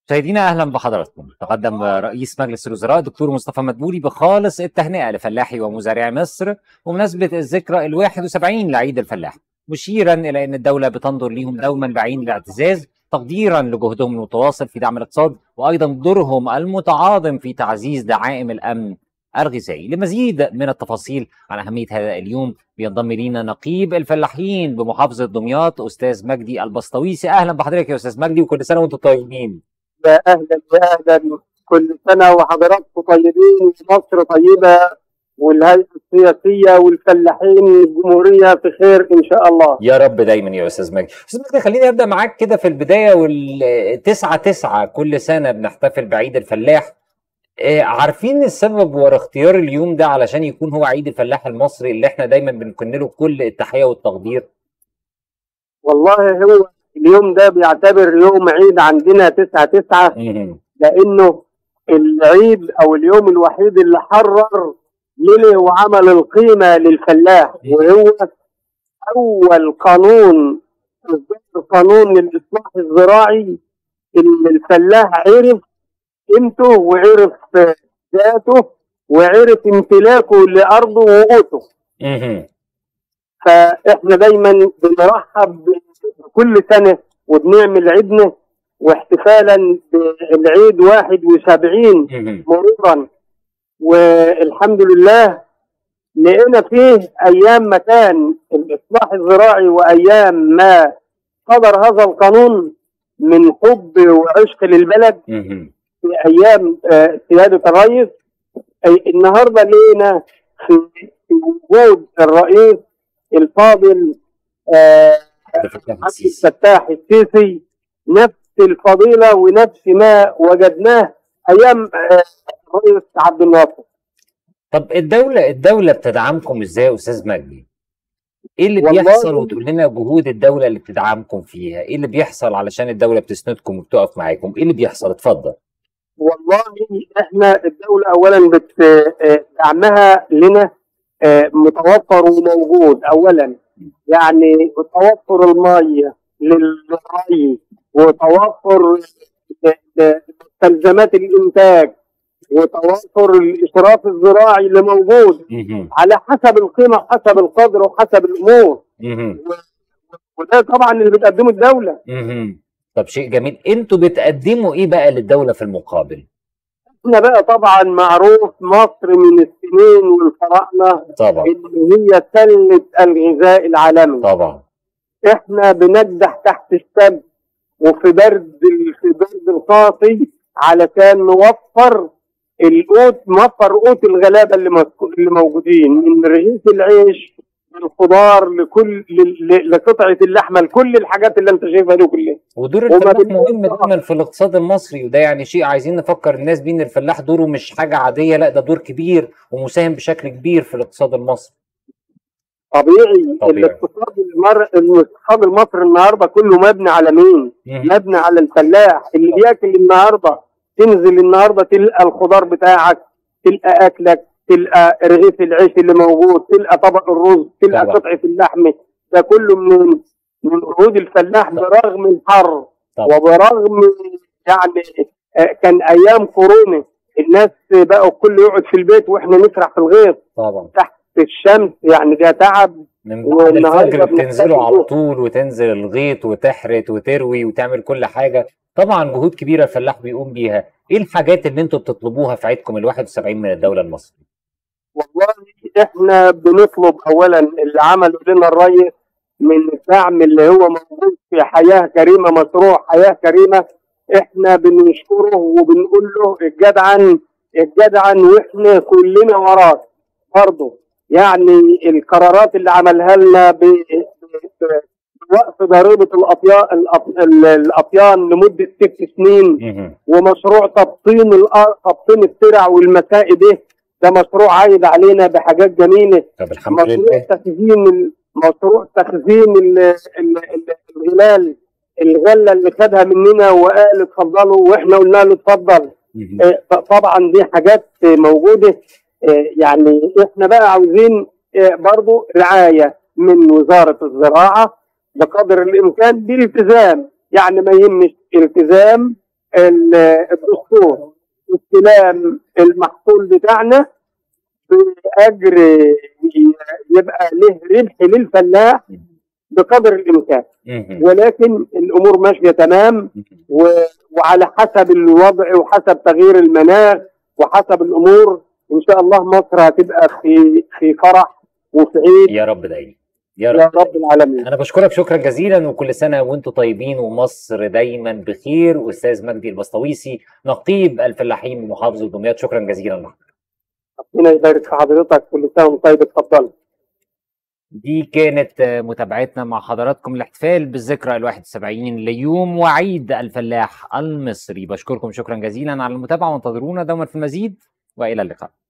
مشاهدينا اهلا بحضراتكم تقدم رئيس مجلس الوزراء الدكتور مصطفى مدبولي بخالص التهنئه لفلاحي ومزارعي مصر بمناسبه الذكرى ال 71 لعيد الفلاح مشيرا الى ان الدوله بتنظر ليهم دوما بعين الاعتزاز تقديرا لجهدهم المتواصل في دعم الاقتصاد وايضا دورهم المتعاظم في تعزيز دعائم الامن الغذائي لمزيد من التفاصيل عن اهميه هذا اليوم بينضم لينا نقيب الفلاحين بمحافظه دمياط استاذ مجدي البسطويسي اهلا بحضرتك يا استاذ مجدي وكل سنه وانتم طيبين يا اهلا يا اهلا كل سنه وحضراتكم طيبين ومصر طيبه والهيئه السياسيه والفلاحين الجمهوريه في خير ان شاء الله يا رب دايما يا استاذ مجدي استاذ مجدي خليني ابدا معاك كده في البدايه والتسعة تسعة كل سنه بنحتفل بعيد الفلاح آه، عارفين السبب ورا اختيار اليوم ده علشان يكون هو عيد الفلاح المصري اللي احنا دايما بنكن له كل التحيه والتقدير والله هو اليوم ده بيعتبر يوم عيد عندنا تسعة تسعة مهم. لانه العيد او اليوم الوحيد اللي حرر ليه وعمل القيمه للفلاح وهو اول قانون إصدار قانون للاصلاح الزراعي اللي الفلاح عرف قيمته وعرف ذاته وعرف امتلاكه لارضه وقوته مهم. فاحنا دايما بنرحب كل سنه وبنعمل عيدنا واحتفالا بالعيد 71 مهم. مرورا والحمد لله لقينا فيه ايام ما كان الاصلاح الزراعي وايام ما صدر هذا القانون من حب وعشق للبلد مهم. في ايام آه، سياده الرئيس أي النهارده لقينا في في وجود الرئيس الفاضل آه، عبد الفتاح عبد السيسي. الفتاح السيسي نفس الفضيله ونفس ما وجدناه ايام آه، الرئيس عبد الناصر طب الدولة الدولة بتدعمكم ازاي يا استاذ مجدي؟ ايه اللي والله- بيحصل وتقول لنا جهود الدولة اللي بتدعمكم فيها؟ ايه اللي بيحصل علشان الدولة بتسندكم وبتقف معاكم؟ ايه اللي بيحصل؟ اتفضل. والله احنا الدولة اولا بت آه، دعمها لنا آه، متوفر وموجود اولا يعني توفر المية للري وتوفر ل- مستلزمات الانتاج وتوفر الاشراف الزراعي اللي موجود مهم. على حسب القيمة وحسب القدر وحسب الامور مهم. وده طبعا اللي بتقدمه الدولة مهم. طب شيء جميل، انتوا بتقدموا ايه بقى للدولة في المقابل؟ احنا بقى طبعا معروف مصر من السنين والفراعنة طبعا اللي هي سلة الغذاء العالمي طبعا احنا بنجدح تحت الشمس وفي برد في برد القاسي علشان نوفر القوت نوفر قوت الغلابه اللي مسكو- اللي موجودين من رغيف العيش للخضار لكل ل- ل- لقطعه اللحمه لكل الحاجات اللي انت شايفها دي كلها ودور وما الفلاح بن- مهم دايما في الاقتصاد المصري وده يعني شيء عايزين نفكر الناس بيه ان الفلاح دوره مش حاجة عادية لا ده دور كبير ومساهم بشكل كبير في الاقتصاد المصري. طبيعي, طبيعي. الاقتصاد المر... الاقتصاد المصري النهارده كله مبني على مين؟ مهم. مبني على الفلاح اللي بياكل النهارده تنزل النهارده تلقى الخضار بتاعك تلقى اكلك تلقى رغيف العيش اللي موجود تلقى طبق الرز تلقى طبعا. قطعه اللحم ده كله من من جهود الفلاح برغم الحر طبعا. وبرغم يعني آه، كان ايام كورونا الناس بقوا كل يقعد في البيت واحنا نسرح في الغيط طبعا تحت الشمس يعني ده تعب من بعد والنهاردة الفجر بنحتاج بتنزلوا على نروح. طول وتنزل الغيط وتحرت وتروي وتعمل كل حاجة طبعا جهود كبيرة الفلاح بيقوم بيها ايه الحاجات اللي انتوا بتطلبوها في عيدكم ال 71 من الدولة المصرية والله احنا بنطلب اولا اللي عمله لنا الرئيس من الدعم اللي هو موجود في حياه كريمه مشروع حياه كريمه احنا بنشكره وبنقول له الجدعن الجدعن واحنا كلنا وراك برضه يعني القرارات اللي عملها لنا ب- ب- بوقف ضريبه الاطيان الأط- الاطيان لمده ست سنين مهم. ومشروع تبطين الأرض تبطين الترع والمسائي ده ده مشروع عايد علينا بحاجات جميله طب الحمد مشروع لله تخزين ال- مشروع تخزين ال- ال- ال- الغلال الغله اللي خدها مننا وقال اتفضلوا واحنا قلنا له اتفضل مهم. آه، ط- طبعا دي حاجات آه، موجوده آه، يعني احنا بقى عاوزين آه، برضو رعايه من وزاره الزراعه بقدر الامكان بالالتزام يعني ما يهمش التزام ال- الدستور استلام المحصول بتاعنا باجر ي- يبقى له ربح للفلاح بقدر الامكان مهم. ولكن الامور ماشيه تمام مهم. و- وعلى حسب الوضع وحسب تغيير المناخ وحسب الامور ان شاء الله مصر هتبقى في في فرح وفي عيد يا رب دايما يا يا رب رب العالمين انا بشكرك شكرا جزيلا وكل سنه وانتم طيبين ومصر دايما بخير استاذ مجدي البسطويسي نقيب الفلاحين بمحافظه دمياط شكرا جزيلا لك ربنا يبارك في حضرتك كل سنه وانت طيب اتفضل دي كانت آه، متابعتنا مع حضراتكم الاحتفال بالذكرى ال 71 ليوم وعيد الفلاح المصري بشكركم شكرا جزيلا على المتابعه وانتظرونا دوما في المزيد والى اللقاء